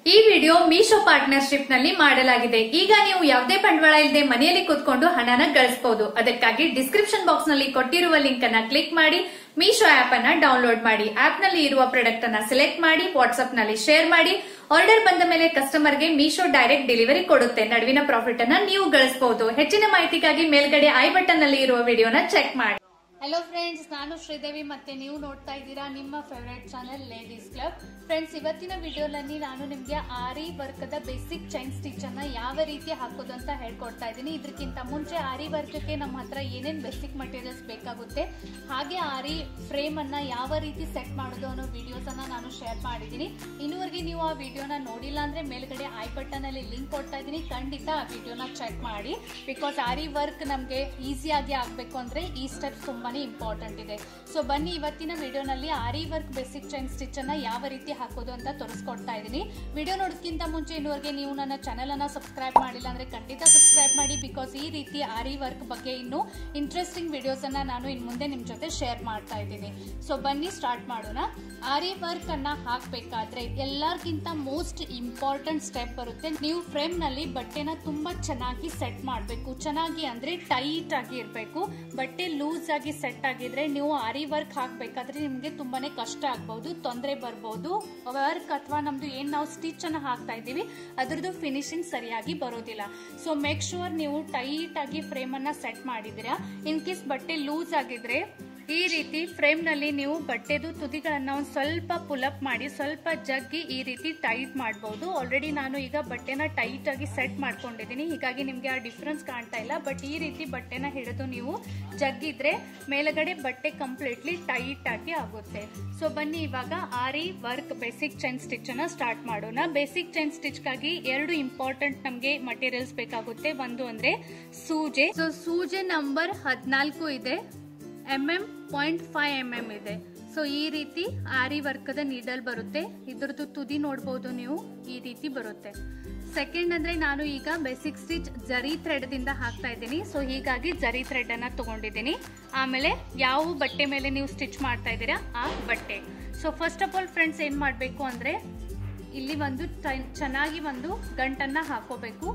ಈ video Meesho partnership ನಲ್ಲಿ ಮಾಡಲಾಗಿದೆ ಈಗ ನೀವು ಯಾವುದೇ ಬಂಡವಾಳ ಇಲ್ಲದೆ ಮನೆಯಲ್ಲಿ ಕೂತ್ಕೊಂಡು ಹಣನ ಗಳಿಸಬಹುದು ಅದಕ್ಕಾಗಿ ಡಿಸ್ಕ್ರಿಪ್ಷನ್ ಬಾಕ್ಸ್ ನಲ್ಲಿ ಕೊಟ್ಟಿರುವ ಲಿಂಕ್ ಅನ್ನ ಕ್ಲಿಕ್ ಮಾಡಿ ಮೀಶೋ ಆಪ್ ಅನ್ನ ಡೌನ್ಲೋಡ್ ಮಾಡಿ ಆಪ್ ನಲ್ಲಿ ಇರುವ ಪ್ರಾಡಕ್ಟ್ ಅನ್ನ ಸೆಲೆಕ್ಟ್ ಮಾಡಿ ವಾಟ್ಸ್ಆಪ್ ನಲ್ಲಿ ಶೇರ್ ಮಾಡಿ ಆರ್ಡರ್ ಬಂದ ಮೇಲೆ ಕಸ್ಟಮರ್ ಗೆ ಮೀಶೋ ಡೈರೆಕ್ಟ್ ಡೆಲಿವರಿ ಕೊಡುತ್ತೆ ನಡುವಿನ ಪ್ರಾಫಿಟ್ ಅನ್ನ ನೀವು ಗಳಿಸಬಹುದು ಹೆಚ್ಚಿನ ಮಾಹಿತಿಗಾಗಿ ಮೇಲ್ಗಡೆ ಐ ಬಟನ್ ನಲ್ಲಿ ಇರುವ ವಿಡಿಯೋನ ಚೆಕ್ ಮಾಡಿ ಹಲೋ ಫ್ರೆಂಡ್ಸ್ ನಾನು ಶ್ರೀದೇವಿ ಮತ್ತೆ ನೀವು ನೋಡ್ತಾ ಇದ್ದೀರಾ ನಿಮ್ಮ favourite channel ladies club friends ಇವತ್ತಿನ ವಿಡಿಯೋದಲ್ಲಿ ನಾನು ನಿಮಗೆ ಆರಿ ವರ್ಕದ ಬೇಸಿಕ್ ಚೈನ್ ಸ್ಟಿಚ್ ಅನ್ನ ಯಾವ ರೀತಿ ಹಾಕೋದು ಅಂತ ಹೇಳ್ಕೊಡ್ತಾ ಇದ್ದೀನಿ ಇದಕ್ಕಿಂತ ಮುಂಚೆ ಆರಿ ವರ್ಕ್ಗೆ ನಮ್ಮ ಹತ್ರ ಏನೇನು ಬೇಸಿಕ್ ಮಟೀರಿಯಲ್ಸ್ ಬೇಕಾಗುತ್ತೆ ಹಾಗೆ ಆರಿ ಫ್ರೇಮ್ ಅನ್ನ ಯಾವ ರೀತಿ ಸೆಟ್ ಮಾಡೋದು ಅನ್ನೋ ವಿಡಿಯೋಸ್ ಅನ್ನ ನಾನು ಶೇರ್ ಮಾಡಿದ್ದೀನಿ ಇನ್ನೂವರೆಗೆ ನೀವು ಆ ವಿಡಿಯೋನ ನೋಡಿಲ್ಲ ಅಂದ್ರೆ ಮೇಲ್ಗಡೆ ಐ ಬಟನ್ ಅಲ್ಲಿ ಲಿಂಕ್ ಕೊಡ್ತಾ ಇದ್ದೀನಿ ಖಂಡಿತ ಆ ವಿಡಿಯೋನ ಚೆಕ್ ಮಾಡಿ ಬಿಕಾಸ್ ಆರಿ ವರ್ಕ್ ನಮಗೆ ಈಸಿಯಾಗಿ ಆಗಬೇಕು ಅಂದ್ರೆ ಈ ಸ್ಟೆಪ್ಸ್ ತುಂಬಾನೇ ಇಂಪಾರ್ಟೆಂಟ್ ಇದೆ ಸೊ ಬನ್ನಿ ಇವತ್ತಿನ ವಿಡಿಯೋನಲ್ಲಿ aari work basic chain stitch ಅನ್ನ ಯಾವ ರೀತಿ ಹಾಕೋದು ಅಂತ ತೋರಿಸ್ಕೊಡ್ತಾ ಇದ್ದೀನಿ ವಿಡಿಯೋ ನೋಡೋದಕ್ಕಿಂತ ಮುಂಚೆ ಇನ್ನುವರೆಗೆ ನೀವು ನನ್ನ ಚಾನೆಲ್ ಅನ್ನ ಸಬ್ಸ್ಕ್ರೈಬ್ ಮಾಡಿಲ್ಲ ಅಂದ್ರೆ ಖಂಡಿತ ಸಬ್ಸ್ಕ್ರೈಬ್ ಮಾಡಿ ಬಿಕಾಸ್ ಈ ರೀತಿ ಆರಿ ವರ್ಕ್ ಬಗ್ಗೆ ಇನ್ನು ಇಂಟ್ರೆಸ್ಟಿಂಗ್ ವಿಡಿಯೋಸ್ ಅನ್ನ ನಾನು ಇನ್ ಮುಂದೆ ನಿಮ್ ಜೊತೆ ಶೇರ್ ಮಾಡ್ತಾ ಇದ್ದೀನಿ ಸೊ ಬನ್ನಿ ಸ್ಟಾರ್ಟ್ ಮಾಡೋಣ ಆರಿ ವರ್ಕ್ ಅನ್ನ ಹಾಕ್ಬೇಕಾದ್ರೆ ಎಲ್ಲರಿಗಿಂತ ಮೋಸ್ಟ್ ಇಂಪಾರ್ಟೆಂಟ್ ಸ್ಟೆಪ್ ಬರುತ್ತೆ ನೀವು ಫ್ರೇಮ್ ನಲ್ಲಿ ಬಟ್ಟೆನ ತುಂಬಾ ಚೆನ್ನಾಗಿ ಸೆಟ್ ಮಾಡಬೇಕು ಚೆನ್ನಾಗಿ ಅಂದ್ರೆ ಟೈಟ್ ಆಗಿ ಇರಬೇಕು ಬಟ್ಟೆ ಲೂಸ್ ಆಗಿ ಸೆಟ್ ಆಗಿದ್ರೆ ನೀವು ಆರಿ ವರ್ಕ್ ಹಾಕ್ಬೇಕಾದ್ರೆ ನಿಮ್ಗೆ ತುಂಬಾನೇ ಕಷ್ಟ ಆಗ್ಬಹುದು ತೊಂದರೆ ಬರ್ಬೋದು ವರ್ಕ್ ಅಥವಾ ನಮ್ದು ಏನ್ ನಾವು ಸ್ಟಿಚ್ ಅನ್ನ ಹಾಕ್ತಾ ಇದೀವಿ ಅದ್ರದ್ದು ಫಿನಿಶಿಂಗ್ ಸರಿಯಾಗಿ ಬರೋದಿಲ್ಲ ಸೊ ಮೇಕ್ ಶೂರ್ ನೀವು ಟೈಟ್ ಆಗಿ ಫ್ರೇಮ್ ಅನ್ನ ಸೆಟ್ ಮಾಡಿದಿರಾ ಇನ್ ಕೇಸ್ ಬಟ್ಟೆ ಲೂಸ್ ಆಗಿದ್ರೆ ಈ ರೀತಿ ಫ್ರೇಮ್ ನಲ್ಲಿ ನೀವು ಬಟ್ಟೆದು ತುದಿಗಳನ್ನ ಒಂದು ಸ್ವಲ್ಪ ಪುಲಪ್ ಮಾಡಿ ಸ್ವಲ್ಪ ಜಗ್ಗಿ ಈ ರೀತಿ ಟೈಟ್ ಮಾಡಬಹುದು ಆಲ್ರೆಡಿ ನಾನು ಈಗ ಬಟ್ಟೆನ ಟೈಟ್ ಆಗಿ ಸೆಟ್ ಮಾಡ್ಕೊಂಡಿದ್ದೀನಿ ಹೀಗಾಗಿ ನಿಮ್ಗೆ ಆ ಡಿಫ್ರೆನ್ಸ್ ಕಾಣ್ತಾ ಇಲ್ಲ ಬಟ್ ಈ ರೀತಿ ಬಟ್ಟೆನ ಹಿಡಿದು ನೀವು ಜಗ್ಗಿದ್ರೆ ಮೇಲ್ಗಡೆ ಬಟ್ಟೆ ಕಂಪ್ಲೀಟ್ಲಿ ಟೈಟ್ ಆಗಿ ಆಗುತ್ತೆ ಸೊ ಬನ್ನಿ ಇವಾಗ aari work basic chain stitch ಅನ್ನ ಸ್ಟಾರ್ಟ್ ಮಾಡೋಣ ಬೇಸಿಕ್ ಚೈನ್ ಸ್ಟಿಚ್ ಗಾಗಿ ಎರಡು ಇಂಪಾರ್ಟೆಂಟ್ ನಮ್ಗೆ ಮಟೀರಿಯಲ್ಸ್ ಬೇಕಾಗುತ್ತೆ ಒಂದು ಅಂದ್ರೆ ಸೂಜೆ ಸೊ ಸೂಜೆ ನಂಬರ್ ಹದಿನಾಲ್ಕು ಇದೆ M M point five M M ಇದೆ ಸೊ ಈ ರೀತಿ ಆರಿ ವರ್ಕದ ನೀಡಲ್ ಬರುತ್ತೆ ಇದ್ರದ್ದು ತುದಿ ನೋಡ್ಬೋದು ನೀವು ಈ ರೀತಿ ಬರುತ್ತೆ ಸೆಕೆಂಡ್ ಅಂದ್ರೆ ನಾನು ಈಗ ಬೇಸಿಕ್ ಸ್ಟಿಚ್ ಜರಿ ಥ್ರೆಡ್ ದಿಂದ ಹಾಕ್ತಾ ಇದ್ದೀನಿ ಸೊ ಹೀಗಾಗಿ ಜರಿ ಥ್ರೆಡ್ ಅನ್ನ ತಗೊಂಡಿದ್ದೀನಿ ಆಮೇಲೆ ಯಾವ ಬಟ್ಟೆ ಮೇಲೆ ನೀವು ಸ್ಟಿಚ್ ಮಾಡ್ತಾ ಇದ್ದೀರಾ ಆ ಬಟ್ಟೆ so first of all friends ಏನ್ ಮಾಡಬೇಕು ಅಂದ್ರೆ ಇಲ್ಲಿ ಒಂದು ಚೆನ್ನಾಗಿ ಒಂದು ಗಂಟನ್ನ ಹಾಕೋಬೇಕು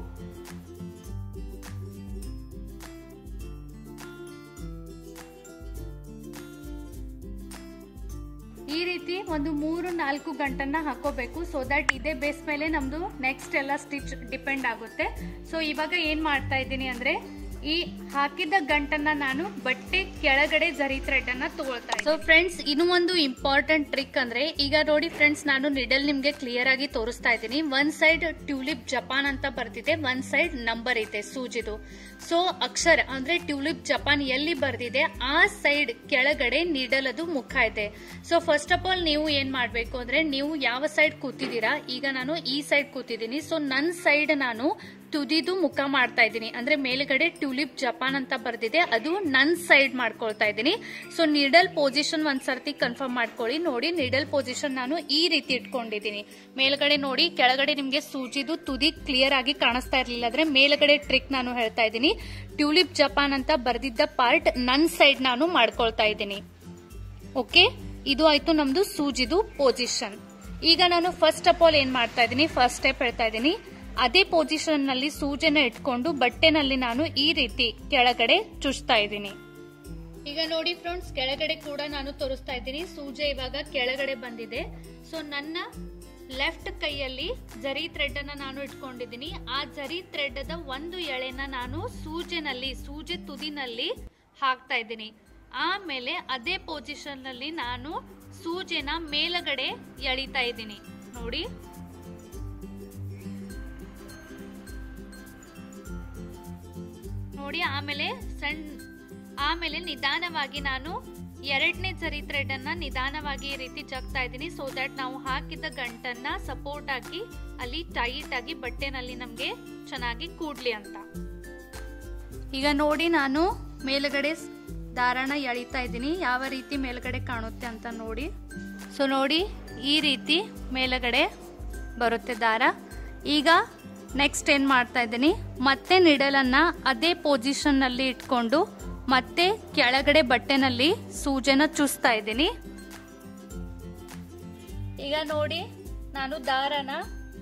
ಈ ರೀತಿ ಒಂದು ಮೂರು ನಾಲ್ಕು ಗಂಟನ್ನ ಹಾಕೋಬೇಕು ಸೊ ದಟ್ ಇದೇ ಬೇಸ್ ಮೇಲೆ ನಮ್ದು ನೆಕ್ಸ್ಟ್ ಎಲ್ಲ ಸ್ಟಿಚ್ ಡಿಪೆಂಡ್ ಆಗುತ್ತೆ ಸೊ ಇವಾಗ ಏನ್ ಮಾಡ್ತಾ ಇದ್ದೀನಿ ಅಂದ್ರೆ ಈ ಹಾಕಿದ ಗಂಟನ್ನ ನಾನು ಬಟ್ಟೆ ಕೆಳಗಡೆ ಜರಿ ಥ್ರೆಡ್ ಅನ್ನ ತಗೊಳ್ತಾ ಸೊ ಫ್ರೆಂಡ್ಸ್ ಇನ್ನು ಒಂದು ಇಂಪಾರ್ಟೆಂಟ್ ಟ್ರಿಕ್ ಅಂದ್ರೆ ಈಗ ನೋಡಿ ಫ್ರೆಂಡ್ಸ್ ನಾನು ನಿಡಲ್ ನಿಮ್ಗೆ ಕ್ಲಿಯರ್ ಆಗಿ ತೋರಿಸ್ತಾ ಇದ್ದೀನಿ ಒಂದ್ ಸೈಡ್ ಟ್ಯೂಲಿಪ್ ಜಪಾನ್ ಅಂತ ಬರ್ತಿದೆ ಒಂದ್ ಸೈಡ್ ನಂಬರ್ ಇದೆ ಸೂಜಿದು ಸೊ ಅಕ್ಷರ ಅಂದ್ರೆ ಟ್ಯೂಲಿಪ್ ಜಪಾನ್ ಎಲ್ಲಿ ಬರ್ದಿದೆ ಆ ಸೈಡ್ ಕೆಳಗಡೆ ನೀಡಲ್ ಅದು ಮುಖ ಇದೆ ಸೊ ಫಸ್ಟ್ ಆಫ್ ಆಲ್ ನೀವು ಏನ್ ಮಾಡ್ಬೇಕು ಅಂದ್ರೆ ನೀವು ಯಾವ ಸೈಡ್ ಕೂತಿದ್ದೀರಾ ಈಗ ನಾನು ಈ ಸೈಡ್ ಕೂತಿದ್ದೀನಿ ಸೊ ನನ್ ಸೈಡ್ ನಾನು ತುದಿದು ಮುಖ ಮಾಡ್ತಾ ಇದ್ದೀನಿ ಅಂದ್ರೆ ಮೇಲ್ಗಡೆ ಟ್ಯೂಲಿಪ್ ಜಪಾನ್ ಅಂತ ಬರ್ದಿದೆ ಅದು ನನ್ ಸೈಡ್ ಮಾಡ್ಕೊಳ್ತಾ ಇದ್ದೀನಿ ಸೊ ನೀಡಲ್ ಪೊಸಿಷನ್ ಒಂದ್ಸರ್ತಿ ಕನ್ಫರ್ಮ್ ಮಾಡ್ಕೊಳ್ಳಿ ನೋಡಿ ನೀಡಲ್ ಪೊಸಿಷನ್ ನಾನು ಈ ರೀತಿ ಇಟ್ಕೊಂಡಿದ್ದೀನಿ ಮೇಲ್ಗಡೆ ನೋಡಿ ಕೆಳಗಡೆ ನಿಮ್ಗೆ ಸೂಜಿದು ತುದಿ ಕ್ಲಿಯರ್ ಆಗಿ ಕಾಣಿಸ್ತಾ ಇರ್ಲಿಲ್ಲ ಅಂದ್ರೆ ಮೇಲ್ಗಡೆ ಟ್ರಿಕ್ ನಾನು ಹೇಳ್ತಾ ಇದ್ದೀನಿ ಟ್ಯೂಲಿಪ್ ಜಪಾನ್ ಅಂತ ಬರ್ದಿದ್ದ ಪಾರ್ಟ್ ನನ್ ಸೈಡ್ ನಾನು ಮಾಡ್ಕೊಳ್ತಾ ಇದ್ದೀನಿ ಓಕೆ ಇದು ಆಯ್ತು ನಮ್ದು ಸೂಜಿದು ಪೊಸಿಷನ್ ಈಗ ನಾನು ಫಸ್ಟ್ ಆಫ್ ಆಲ್ ಏನ್ ಮಾಡ್ತಾ ಇದ್ದೀನಿ ಫಸ್ಟ್ ಸ್ಟೆಪ್ ಹೇಳ್ತಾ ಇದ್ದೀನಿ ಅದೇ ಪೊಸಿಷನ್ ನಲ್ಲಿ ಸೂಜೆನ ಇಟ್ಕೊಂಡು ಬಟ್ಟೆನಲ್ಲಿ ನಾನು ಈ ರೀತಿ ಕೆಳಗಡೆ ಚುಚ್ತಾ ಇದ್ದೀನಿ ಈಗ ನೋಡಿ ಫ್ರೆಂಡ್ಸ್ ಕೆಳಗಡೆ ಕೂಡ ನಾನು ತೋರಿಸ್ತಾ ಇದ್ದೀನಿ ಸೂಜೆ ಇವಾಗ ಕೆಳಗಡೆ ಬಂದಿದೆ ಸೊ ನನ್ನ ಲೆಫ್ಟ್ ಕೈಯಲ್ಲಿ ಜರಿ ಥ್ರೆಡ್ ಅನ್ನ ನಾನು ಇಟ್ಕೊಂಡಿದ್ದೀನಿ ಆ ಜರಿ ಥ್ರೆಡ್ ಅದ ಒಂದು ಎಳೆನ ನಾನು ಸೂಜೆನಲ್ಲಿ ಸೂಜೆ ತುದಿನಲ್ಲಿ ಹಾಕ್ತಾ ಇದ್ದೀನಿ ಆಮೇಲೆ ಅದೇ ಪೊಸಿಷನ್ ನಲ್ಲಿ ನಾನು ಸೂಜೆನ ಮೇಲಗಡೆ ಎಳಿತಾ ಇದ್ದೀನಿ ನೋಡಿ ನೋಡಿ ಆಮೇಲೆ ಸಣ್ಣ ಆಮೇಲೆ ನಿಧಾನವಾಗಿ ನಾನು ಎರಡನೇ ಜರಿ ಥ್ರೆಡ್ ಅನ್ನ ನಿಧಾನವಾಗಿ ಈ ರೀತಿ ಜಗ್ತಾ ಇದ್ದೀನಿ ಸೊ ದಟ್ ನಾವು ಹಾಕಿದ ಗಂಟನ್ನ ಸಪೋರ್ಟ್ ಆಗಿ ಅಲ್ಲಿ ಟೈಟ್ ಆಗಿ ಬಟ್ಟೆನಲ್ಲಿ ನಮ್ಗೆ ಚೆನ್ನಾಗಿ ಕೂಡ್ಲಿ ಅಂತ ಈಗ ನೋಡಿ ನಾನು ಮೇಲ್ಗಡೆ ದಾರಣ ಎಳಿತಾ ಇದ್ದೀನಿ ಯಾವ ರೀತಿ ಮೇಲ್ಗಡೆ ಕಾಣುತ್ತೆ ಅಂತ ನೋಡಿ ಸೊ ನೋಡಿ ಈ ರೀತಿ ಮೇಲ್ಗಡೆ ಬರುತ್ತೆ ದಾರ ಈಗ ನೆಕ್ಸ್ಟ್ ಏನ್ ಮಾಡ್ತಾ ಇದ್ದೀನಿ ಮತ್ತೆ ನಿಡಲನ್ನ ಅದೇ ಪೊಸಿಷನ್ ನಲ್ಲಿ ಇಟ್ಕೊಂಡು ಮತ್ತೆ ಕೆಳಗಡೆ ಬಟ್ಟೆನಲ್ಲಿ ಸೂಜೆನ ಚುಸ್ತಾ ಇದ್ದೀನಿ ಈಗ ನೋಡಿ ನಾನು ದಾರನ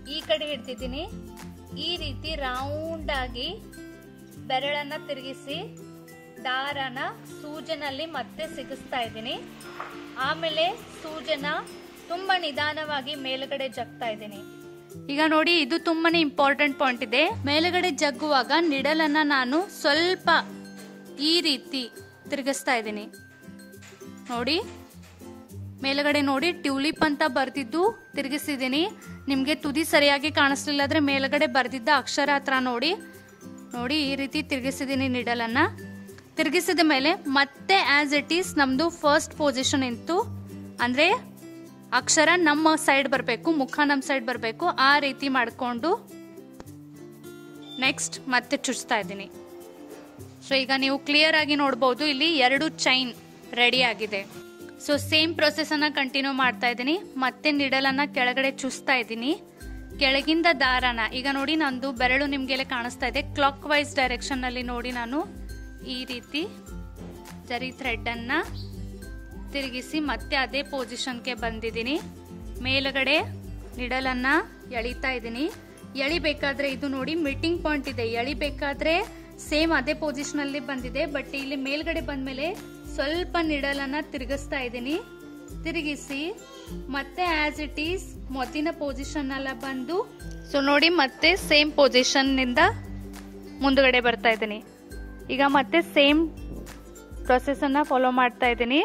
ಈ ಕಡೆ ಹಿಡ್ತಿದ್ದೀನಿ ಈ ರೀತಿ ರೌಂಡ್ ಆಗಿ ಬೆರಳನ್ನ ತಿರುಗಿಸಿ ದಾರನ ಸೂಜನಲ್ಲಿ ಮತ್ತೆ ಸಿಗಿಸ್ತಾ ಇದ್ದೀನಿ ಆಮೇಲೆ ಸೂಜನ ತುಂಬಾ ನಿಧಾನವಾಗಿ ಮೇಲ್ಗಡೆ ಜಗ್ತಾ ಇದ್ದೀನಿ ಈಗ ನೋಡಿ ಇದು ತುಂಬಾನೇ ಇಂಪಾರ್ಟೆಂಟ್ ಪಾಯಿಂಟ್ ಇದೆ ಮೇಲ್ಗಡೆ ಜಗ್ಗುವಾಗ ನಿಡಲನ್ನ ನಾನು ಸ್ವಲ್ಪ ಈ ರೀತಿ ತಿರುಗಿಸ್ತಾ ಇದ್ದೀನಿ ನೋಡಿ ಮೇಲ್ಗಡೆ ನೋಡಿ ಟ್ಯೂಲಿಪ್ ಅಂತ ಬರ್ದಿದ್ದು ತಿರುಗಿಸಿದ್ದೀನಿ ನಿಮಗೆ ತುದಿ ಸರಿಯಾಗಿ ಕಾಣಿಸ್ಲಿಲ್ಲ ಅಂದ್ರೆ ಮೇಲ್ಗಡೆ ಬರ್ದಿದ್ದ ಅಕ್ಷರ ಹತ್ರ ನೋಡಿ ನೋಡಿ ಈ ರೀತಿ ತಿರುಗಿಸಿದ್ದೀನಿ ನಿಡಲನ್ನ ತಿರುಗಿಸಿದ ಮೇಲೆ ಮತ್ತೆ ಆಸ್ ಇಟ್ ಈಸ್ ನಮ್ದು ಫಸ್ಟ್ ಪೊಸಿಷನ್ ಇತ್ತು ಅಂದ್ರೆ ಅಕ್ಷರ ನಮ್ಮ ಸೈಡ್ ಬರಬೇಕು ಮುಖ ನಮ್ಮ ಸೈಡ್ ಬರಬೇಕು ಆ ರೀತಿ ಮಾಡಿಕೊಂಡು ನೆಕ್ಸ್ಟ್ ಮತ್ತೆ ಚುಚ್ತಾ ಇದ್ದೀನಿ ಸೊ ಈಗ ನೀವು ಕ್ಲಿಯರ್ ಆಗಿ ನೋಡ್ಬೋದು ಇಲ್ಲಿ ಎರಡು ಚೈನ್ ರೆಡಿ ಆಗಿದೆ ಸೊ ಸೇಮ್ ಪ್ರೊಸೆಸ್ ಅನ್ನ ಕಂಟಿನ್ಯೂ ಮಾಡ್ತಾ ಇದ್ದೀನಿ ಮತ್ತೆ ನಿಡಲನ್ನ ಕೆಳಗಡೆ ಚುಸ್ತಾ ಇದ್ದೀನಿ ಕೆಳಗಿಂದ ದಾರನ ಈಗ ನೋಡಿ ನಂದು ಬೆರಳು ನಿಮ್ಗೆಲ್ಲ ಕಾಣಿಸ್ತಾ ಇದೆ ಕ್ಲಾಕ್ ವೈಸ್ ಡೈರೆಕ್ಷನ್ ನಲ್ಲಿ ನೋಡಿ ನಾನು ಈ ರೀತಿ ಜರಿ ಥ್ರೆಡ್ ಅನ್ನ ತಿರುಗಿಸಿ ಮತ್ತೆ ಅದೇ ಪೊಸಿಷನ್ಗೆ ಬಂದಿದ್ದೀನಿ ಮೇಲ್ಗಡೆ ನಿಡಲನ್ನ ಎಳಿತಾ ಇದ್ದೀನಿ ಎಳಿಬೇಕಾದ್ರೆ ಇದು ನೋಡಿ ಮೀಟಿಂಗ್ ಪಾಯಿಂಟ್ ಇದೆ ಎಳಿಬೇಕಾದ್ರೆ ಸೇಮ್ ಅದೇ ಪೊಸಿಷನ್ ಅಲ್ಲಿ ಬಂದಿದೆ ಬಟ್ ಇಲ್ಲಿ ಮೇಲ್ಗಡೆ ಬಂದ್ಮೇಲೆ ಸ್ವಲ್ಪ ನಿಡಲನ್ನ ತಿರುಗಿಸ್ತಾ ಇದ್ದೀನಿ ತಿರುಗಿಸಿ ಮತ್ತೆ ಆಸ್ ಇಟ್ ಈಸ್ ಮೊದಲಿನ ಪೊಸಿಷನ್ ಅಲ್ಲ ಬಂದು ಸೊ ನೋಡಿ ಮತ್ತೆ ಸೇಮ್ ಪೊಸಿಷನ್ ನಿಂದ ಮುಂದ್ಗಡೆ ಬರ್ತಾ ಇದ್ದೀನಿ ಈಗ ಮತ್ತೆ ಸೇಮ್ ಪ್ರೊಸೆಸ್ ಅನ್ನ ಫಾಲೋ ಮಾಡ್ತಾ ಇದ್ದೀನಿ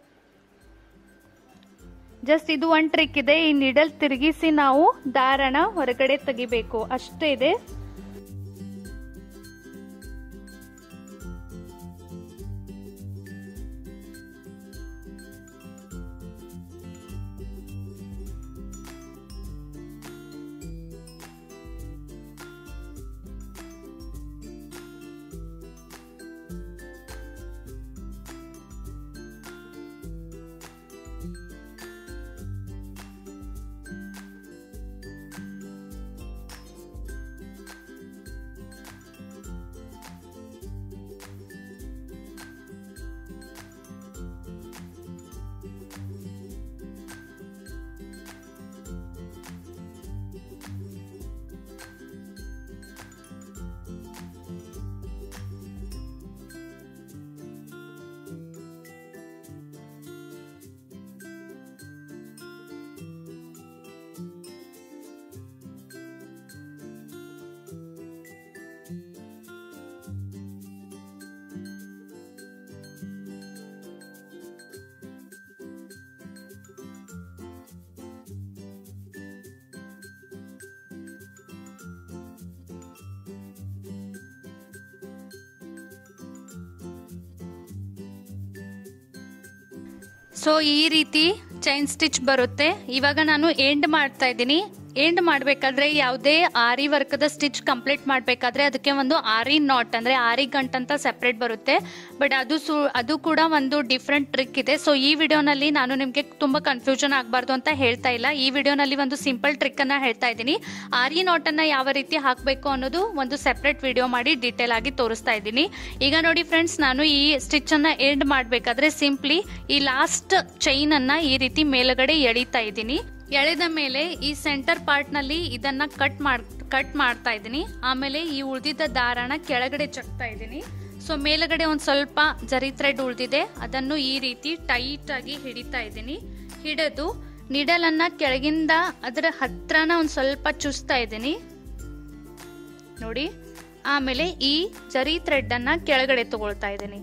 ಜಸ್ಟ್ ಇದು ಒಂದ್ ಟ್ರಿಕ್ ಇದೆ ಈ ನಿಡಲ್ ತಿರುಗಿಸಿ ನಾವು ದಾರನ ಹೊರಗಡೆ ತೆಗಿಬೇಕು ಅಷ್ಟೇ ಇದೆ ಸೊ ಈ ರೀತಿ ಚೈನ್ ಸ್ಟಿಚ್ ಬರುತ್ತೆ ಇವಾಗ ನಾನು ಎಂಡ್ ಮಾಡ್ತಾ ಇದ್ದೀನಿ ಎಂಡ್ ಮಾಡ್ಬೇಕಾದ್ರೆ ಯಾವುದೇ ಆರಿ ವರ್ಕ್ದ ಸ್ಟಿಚ್ ಕಂಪ್ಲೀಟ್ ಮಾಡ್ಬೇಕಾದ್ರೆ ಅದಕ್ಕೆ ಒಂದು ಆರಿ ನಾಟ್ ಅಂದ್ರೆ ಆರಿ ಗಂಟ್ ಅಂತ ಸೆಪರೇಟ್ ಬರುತ್ತೆ ಬಟ್ ಅದು ಸು ಅದು ಕೂಡ ಒಂದು ಡಿಫ್ರೆಂಟ್ ಟ್ರಿಕ್ ಇದೆ ಸೊ ಈ ವಿಡಿಯೋನಲ್ಲಿ ನಾನು ನಿಮಗೆ ತುಂಬಾ ಕನ್ಫ್ಯೂಷನ್ ಆಗಬಾರ್ದು ಅಂತ ಹೇಳ್ತಾ ಇಲ್ಲ ಈ ವಿಡಿಯೋನಲ್ಲಿ ಒಂದು ಸಿಂಪಲ್ ಟ್ರಿಕ್ ಅನ್ನ ಹೇಳ್ತಾ ಇದ್ದೀನಿ ಆರಿ ನಾಟ್ ಅನ್ನ ಯಾವ ರೀತಿ ಹಾಕಬೇಕು ಅನ್ನೋದು ಒಂದು ಸೆಪರೇಟ್ ವಿಡಿಯೋ ಮಾಡಿ ಡೀಟೇಲ್ ಆಗಿ ತೋರಿಸ್ತಾ ಇದ್ದೀನಿ ಈಗ ನೋಡಿ ಫ್ರೆಂಡ್ಸ್ ನಾನು ಈ ಸ್ಟಿಚ್ ಅನ್ನ ಎಂಡ್ ಮಾಡ್ಬೇಕಾದ್ರೆ ಸಿಂಪ್ಲಿ ಈ ಲಾಸ್ಟ್ ಚೈನ್ ಅನ್ನ ಈ ರೀತಿ ಮೇಲ್ಗಡೆ ಎಳಿತಾ ಇದ್ದೀನಿ ಎಳೆದ ಮೇಲೆ ಈ ಸೆಂಟರ್ ಪಾರ್ಟ್ ನಲ್ಲಿ ಇದನ್ನ ಕಟ್ ಮಾಡ್ ಕಟ್ ಮಾಡ್ತಾ ಇದ್ದೀನಿ ಆಮೇಲೆ ಈ ಉಳಿದಿದ್ದ ದಾರನ ಕೆಳಗಡೆ ಚಕ್ತಾ ಇದ್ದೀನಿ ಸೊ ಮೇಲ್ಗಡೆ ಒಂದ್ ಸ್ವಲ್ಪ ಜರಿ ಥ್ರೆಡ್ ಉಳಿದಿದೆ ಅದನ್ನು ಈ ರೀತಿ ಟೈಟ್ ಆಗಿ ಹಿಡಿತಾ ಇದ್ದೀನಿ ಹಿಡಿದು ನಿಡಲನ್ನ ಕೆಳಗಿಂದ ಅದರ ಹತ್ರನ ಒಂದ್ ಸ್ವಲ್ಪ ಚುಸ್ತಾ ಇದ್ದೀನಿ ನೋಡಿ ಆಮೇಲೆ ಈ ಜರಿ ಥ್ರೆಡ್ ಅನ್ನ ಕೆಳಗಡೆ ತಗೊಳ್ತಾ ಇದ್ದೀನಿ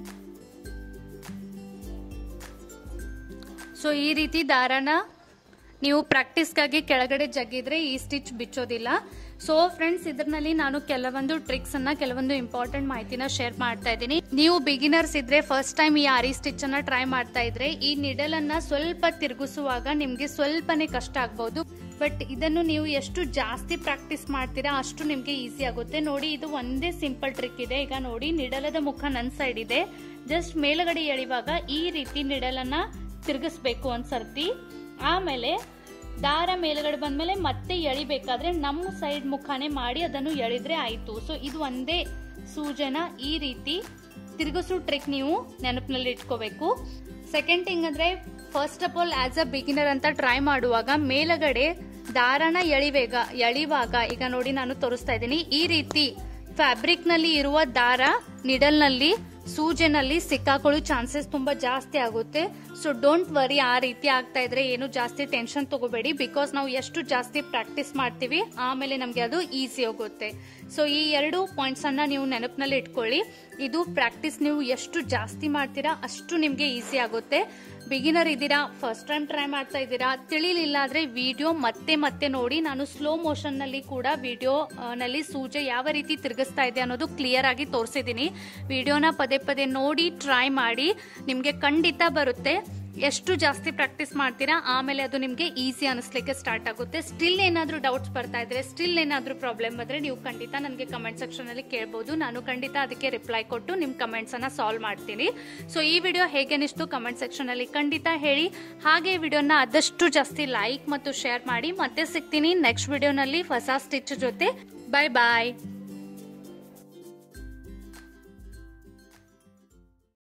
ಸೊ ಈ ರೀತಿ ದಾರನ ನೀವು ಪ್ರಾಕ್ಟೀಸ್ಗಾಗಿ ಕೆಳಗಡೆ ಜಗ್ಗಿದ್ರೆ ಈ ಸ್ಟಿಚ್ ಬಿಚ್ಚೋದಿಲ್ಲ ಸೊ ಫ್ರೆಂಡ್ಸ್ ಇದರಲ್ಲಿ ನಾನು ಕೆಲವೊಂದು ಟ್ರಿಕ್ಸ್ ಅನ್ನ ಕೆಲವೊಂದು ಇಂಪಾರ್ಟೆಂಟ್ ಮಾಹಿತಿನ ಶೇರ್ ಮಾಡ್ತಾ ಇದ್ದೀನಿ ನೀವು ಬಿಗಿನರ್ಸ್ ಇದ್ರೆ ಫಸ್ಟ್ ಟೈಮ್ ಈ ಆರಿ ಸ್ಟಿಚ್ ಅನ್ನ ಟ್ರೈ ಮಾಡ್ತಾ ಇದ್ರೆ ಈ ನಿಡಲ್ ಅನ್ನ ಸ್ವಲ್ಪ ತಿರುಗಿಸುವಾಗ ನಿಮ್ಗೆ ಸ್ವಲ್ಪನೇ ಕಷ್ಟ ಆಗ್ಬಹುದು ಬಟ್ ಇದನ್ನು ನೀವು ಎಷ್ಟು ಜಾಸ್ತಿ ಪ್ರಾಕ್ಟೀಸ್ ಮಾಡ್ತೀರಾ ಅಷ್ಟು ನಿಮ್ಗೆ ಈಸಿ ಆಗುತ್ತೆ ನೋಡಿ ಇದು ಒಂದೇ ಸಿಂಪಲ್ ಟ್ರಿಕ್ ಇದೆ ಈಗ ನೋಡಿ ನಿಡಲದ ಮುಖ ನನ್ ಸೈಡ್ ಇದೆ ಜಸ್ಟ್ ಮೇಲ್ಗಡೆ ಎಳಿವಾಗ ಈ ರೀತಿ ನಿಡಲನ್ನ ತಿರುಗಿಸ್ಬೇಕು ಒಂದ್ಸರ್ತಿ ಆಮೇಲೆ ದಾರ ಮೇಲ್ಗಡೆ ಬಂದ್ಮೇಲೆ ಮತ್ತೆ ಎಳಿಬೇಕಾದ್ರೆ ನಮ್ಮ ಸೈಡ್ ಮುಖಾನೇ ಮಾಡಿ ಅದನ್ನು ಎಳಿದ್ರೆ ಆಯ್ತು ಸೊ ಇದು ಒಂದೇ ಸೂಜನ ಈ ರೀತಿ ತಿರುಗಿಸೋ ಟ್ರಿಕ್ ನೀವು ನೆನಪಿನಲ್ಲಿ ಇಟ್ಕೋಬೇಕು ಸೆಕೆಂಡ್ ಥಿಂಗ್ ಅಂದ್ರೆ first of all as a beginner ಅಂತ ಟ್ರೈ ಮಾಡುವಾಗ ಮೇಲಗಡೆ ದಾರನ ಎಳಿಬೇಗ ಎಳಿವಾಗ ಈಗ ನೋಡಿ ನಾನು ತೋರಿಸ್ತಾ ಇದ್ದೀನಿ ಈ ರೀತಿ ಫ್ಯಾಬ್ರಿಕ್ ನಲ್ಲಿ ಇರುವ ದಾರ ನಿಡಲ್ ನಲ್ಲಿ ಸೂಜಿನಲ್ಲಿ ಸಿಕ್ಕಾಕೊಳ್ಳೋ ಚಾನ್ಸಸ್ ತುಂಬಾ ಜಾಸ್ತಿ ಆಗುತ್ತೆ ಸೊ ಡೋಂಟ್ ವರಿ ಆ ರೀತಿ ಆಗ್ತಾ ಇದ್ರೆ ಏನು ಜಾಸ್ತಿ ಟೆನ್ಷನ್ ತಗೋಬೇಡಿ ಬಿಕಾಸ್ ನಾವು ಎಷ್ಟು ಜಾಸ್ತಿ ಪ್ರಾಕ್ಟೀಸ್ ಮಾಡ್ತೀವಿ ಆಮೇಲೆ ನಮ್ಗೆ ಅದು ಈಸಿ ಹೋಗುತ್ತೆ ಸೊ ಈ ಎರಡು ಪಾಯಿಂಟ್ಸ್ ಅನ್ನ ನೀವು ನೆನಪಿನಲ್ಲಿ ಇಟ್ಕೊಳ್ಳಿ ಇದು ಪ್ರಾಕ್ಟೀಸ್ ನೀವು ಎಷ್ಟು ಜಾಸ್ತಿ ಮಾಡ್ತೀರಾ ಅಷ್ಟು ನಿಮ್ಗೆ ಈಸಿ ಆಗುತ್ತೆ ಬಿಗಿನರ್ ಇದ್ದೀರಾ ಫಸ್ಟ್ ಟೈಮ್ ಟ್ರೈ ಮಾಡ್ತಾ ಇದ್ದೀರಾ ತಿಳಿಲಿಲ್ಲ ಆದ್ರೆ ವಿಡಿಯೋ ಮತ್ತೆ ಮತ್ತೆ ನೋಡಿ ನಾನು ಸ್ಲೋ ಮೋಷನ್ ನಲ್ಲಿ ಕೂಡ ವಿಡಿಯೋ ನಲ್ಲಿ ಸೂಜೆ ಯಾವ ರೀತಿ ತಿರುಗಿಸ್ತಾ ಇದೆ ಅನ್ನೋದು ಕ್ಲಿಯರ್ ಆಗಿ ತೋರಿಸಿದೀನಿ ವಿಡಿಯೋನ ಪದೇ ಪದೇ ನೋಡಿ ಟ್ರೈ ಮಾಡಿ ನಿಮ್ಗೆ ಖಂಡಿತ ಬರುತ್ತೆ ಎಷ್ಟು ಜಾಸ್ತಿ ಪ್ರಾಕ್ಟೀಸ್ ಮಾಡ್ತೀರಾ ಆಮೇಲೆ ಅದು ನಿಮ್ಗೆ ಈಸಿ ಅನಿಸ್ಲಿಕ್ಕೆ ಸ್ಟಾರ್ಟ್ ಆಗುತ್ತೆ ಸ್ಟಿಲ್ ಏನಾದ್ರೂ ಡೌಟ್ಸ್ ಬರ್ತಾ ಇದ್ರೆ ಸ್ಟಿಲ್ ಏನಾದ್ರೂ ಪ್ರಾಬ್ಲಮ್ ಬಂದ್ರೆ ನೀವು ಖಂಡಿತ ನನಗೆ ಕಮೆಂಟ್ ಸೆಕ್ಷನ್ ಅಲ್ಲಿ ಕೇಳಬಹುದು ನಾನು ಖಂಡಿತ ಅದಕ್ಕೆ ರಿಪ್ಲೈ ಕೊಟ್ಟು ನಿಮ್ ಕಮೆಂಟ್ಸ್ ಅನ್ನ ಸಾಲ್ವ್ ಮಾಡ್ತೀನಿ ಸೊ ಈ ವಿಡಿಯೋ ಹೇಗೆ ಅನಿಸ್ತು ಕಮೆಂಟ್ ಸೆಕ್ಷನ್ ಅಲ್ಲಿ ಖಂಡಿತ ಹೇಳಿ ಹಾಗೆ ವಿಡಿಯೋನ ಆದಷ್ಟು ಜಾಸ್ತಿ ಲೈಕ್ ಮತ್ತು ಶೇರ್ ಮಾಡಿ ಮತ್ತೆ ಸಿಗ್ತೀನಿ ನೆಕ್ಸ್ಟ್ ವಿಡಿಯೋನಲ್ಲಿ ಹೊಸ ಸ್ಟಿಚ್ ಜೊತೆ ಬಾಯ್ ಬಾಯ್